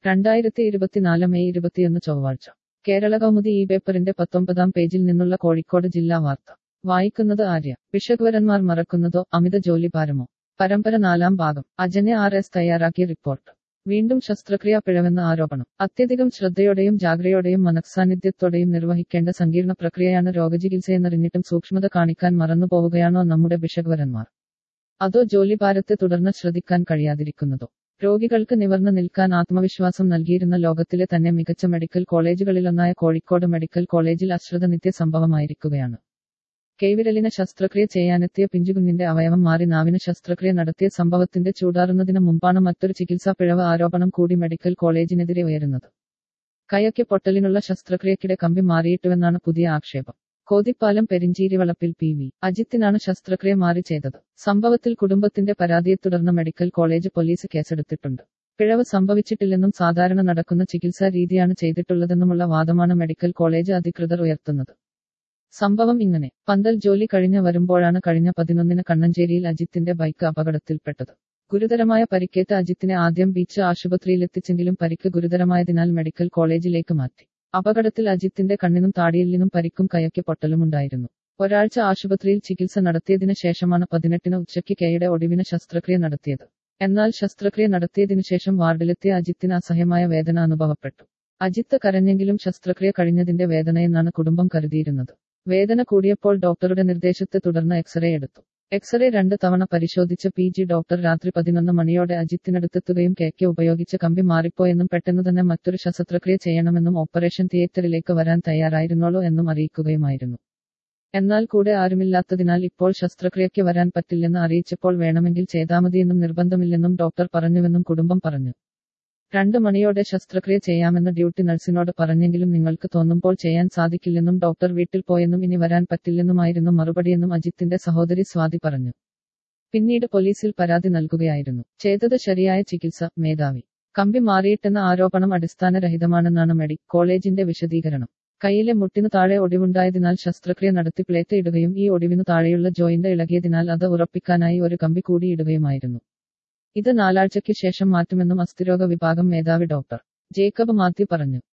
രണ്ടായിരത്തി ഇരുപത്തിനാല് മെയ് ഇരുപത്തിയൊന്ന് ചൊവ്വാഴ്ച കേരള കൗമുദി ഈ പേപ്പറിന്റെ പത്തൊമ്പതാം പേജിൽ നിന്നുള്ള കോഴിക്കോട് ജില്ലാ വാർത്ത വായിക്കുന്നത് ആര്യ പിശകുവരന്മാർ മറക്കുന്നതോ അമിത ജോലിഭാരമോ പരമ്പര നാലാം ഭാഗം അജനെ ആർ എസ് തയ്യാറാക്കിയ റിപ്പോർട്ട് വീണ്ടും ശസ്ത്രക്രിയാ പിഴവെന്ന ആരോപണം അത്യധികം ശ്രദ്ധയോടെയും ജാഗ്രതയോടെയും മനസ്സാന്നിധ്യത്തോടെയും നിർവഹിക്കേണ്ട സങ്കീർണ പ്രക്രിയയാണ് രോഗചികിത്സയെന്നറിഞ്ഞിട്ടും സൂക്ഷ്മത കാണിക്കാൻ മറന്നുപോവുകയാണോ നമ്മുടെ പിശകുവരന്മാർ അതോ ജോലിഭാരത്തെ തുടർന്ന് ശ്രദ്ധിക്കാൻ കഴിയാതിരിക്കുന്നതോ രോഗികൾക്ക് നിവർന്നു നിൽക്കാൻ ആത്മവിശ്വാസം നൽകിയിരുന്ന ലോകത്തിലെ തന്നെ മികച്ച മെഡിക്കൽ കോളേജുകളിലൊന്നായ കോഴിക്കോട് മെഡിക്കൽ കോളേജിൽ അശ്രദ്ധ നിത്യ സംഭവമായിരിക്കുകയാണ് കൈവിരലിന് ശസ്ത്രക്രിയ ചെയ്യാനെത്തിയ പിഞ്ചുകുഞ്ഞിന്റെ അവയവം മാറി നാവിന് ശസ്ത്രക്രിയ നടത്തിയ സംഭവത്തിന്റെ ചൂടാറുന്നതിന് മുമ്പാണ് മറ്റൊരു ചികിത്സാ പിഴവ് ആരോപണം കൂടി മെഡിക്കൽ കോളേജിനെതിരെ ഉയരുന്നത് കൈയ്ക്ക് പൊട്ടലിനുള്ള ശസ്ത്രക്രിയക്കിടെ കമ്പി മാറിയിട്ടുവെന്നാണ് പുതിയ ആക്ഷേപം കോതിപ്പാലം പെരിഞ്ചീരി വളപ്പിൽ പി വി അജിത്തിനാണ് ശസ്ത്രക്രിയ മാറി ചെയ്തത് സംഭവത്തിൽ കുടുംബത്തിന്റെ പരാതിയെ തുടർന്ന് മെഡിക്കൽ കോളേജ് പോലീസ് കേസെടുത്തിട്ടുണ്ട് പിഴവ് സംഭവിച്ചിട്ടില്ലെന്നും സാധാരണ നടക്കുന്ന ചികിത്സാ രീതിയാണ് ചെയ്തിട്ടുള്ളതെന്നുമുള്ള വാദമാണ് മെഡിക്കൽ കോളേജ് അധികൃതർ ഉയർത്തുന്നത് സംഭവം ഇങ്ങനെ പന്തൽ ജോലി കഴിഞ്ഞ് വരുമ്പോഴാണ് കഴിഞ്ഞ പതിനൊന്നിന് കണ്ണഞ്ചേരിയിൽ അജിത്തിന്റെ ബൈക്ക് അപകടത്തിൽപ്പെട്ടത് ഗുരുതരമായ പരിക്കേറ്റ അജിത്തിനെ ആദ്യം ബീച്ച് ആശുപത്രിയിലെത്തിച്ചെങ്കിലും പരിക്ക് ഗുരുതരമായതിനാൽ മെഡിക്കൽ കോളേജിലേക്ക് മാറ്റി അപകടത്തിൽ അജിത്തിന്റെ കണ്ണിനും താടിയെല്ലിനും പരിക്കും കയക്ക് പൊട്ടലും ഉണ്ടായിരുന്നു ഒരാഴ്ച ആശുപത്രിയിൽ ചികിത്സ നടത്തിയതിനു ശേഷമാണ് പതിനെട്ടിന് ഉച്ചയ്ക്ക് കൈയുടെ ഒടിവിന് ശസ്ത്രക്രിയ നടത്തിയത് എന്നാൽ ശസ്ത്രക്രിയ നടത്തിയതിനു ശേഷം വാർഡിലെത്തിയ അജിത്തിന് അസഹ്യമായ വേദന അനുഭവപ്പെട്ടു അജിത്ത് കരഞ്ഞെങ്കിലും ശസ്ത്രക്രിയ കഴിഞ്ഞതിന്റെ വേദനയെന്നാണ് കുടുംബം കരുതിയിരുന്നത് വേദന കൂടിയപ്പോൾ ഡോക്ടറുടെ നിർദ്ദേശത്തെ തുടർന്ന് എക്സ്റേ എടുത്തു എക്സ്റേ രണ്ട് തവണ പരിശോധിച്ച പി ജി ഡോക്ടർ രാത്രി പതിനൊന്ന് മണിയോടെ അജിത്തിനടുത്തെത്തുകയും കേക്ക് ഉപയോഗിച്ച് കമ്പി മാറിപ്പോയെന്നും പെട്ടെന്ന് തന്നെ മറ്റൊരു ശസ്ത്രക്രിയ ചെയ്യണമെന്നും ഓപ്പറേഷൻ തിയേറ്ററിലേക്ക് വരാൻ തയ്യാറായിരുന്നോളൂ എന്നും അറിയിക്കുകയുമായിരുന്നു എന്നാൽ കൂടെ ആരുമില്ലാത്തതിനാൽ ഇപ്പോൾ ശസ്ത്രക്രിയയ്ക്ക് വരാൻ പറ്റില്ലെന്ന് അറിയിച്ചപ്പോൾ വേണമെങ്കിൽ ചെയ്താമതിയെന്നും നിർബന്ധമില്ലെന്നും ഡോക്ടർ പറഞ്ഞുവെന്നും കുടുംബം പറഞ്ഞു രണ്ട് മണിയോടെ ശസ്ത്രക്രിയ ചെയ്യാമെന്ന് ഡ്യൂട്ടി നഴ്സിനോട് പറഞ്ഞെങ്കിലും നിങ്ങൾക്ക് തോന്നുമ്പോൾ ചെയ്യാൻ സാധിക്കില്ലെന്നും ഡോക്ടർ വീട്ടിൽ പോയെന്നും ഇനി വരാൻ പറ്റില്ലെന്നുമായിരുന്നു മറുപടിയെന്നും അജിത്തിന്റെ സഹോദരി സ്വാതി പറഞ്ഞു പിന്നീട് പോലീസിൽ പരാതി നൽകുകയായിരുന്നു ചെയ്തത് ശരിയായ ചികിത്സ മേധാവി കമ്പി മാറിയിട്ടെന്ന ആരോപണം അടിസ്ഥാനരഹിതമാണെന്നാണ് മെഡി കോളേജിന്റെ വിശദീകരണം കൈയിലെ മുട്ടിനു താഴെ ഒടിവുണ്ടായതിനാൽ ശസ്ത്രക്രിയ നടത്തി പ്ലേറ്റ് ഇടുകയും ഈ ഒടിവിനു താഴെയുള്ള ജോയിന്റ് ഇളകിയതിനാൽ അത് ഉറപ്പിക്കാനായി ഒരു കമ്പി കൂടി ഇടുകയുമായിരുന്നു ഇത് നാലാഴ്ചയ്ക്ക് ശേഷം മാറ്റുമെന്നും അസ്ഥിരോഗ വിഭാഗം മേധാവി ഡോക്ടർ ജേക്കബ് മാത്യു പറഞ്ഞു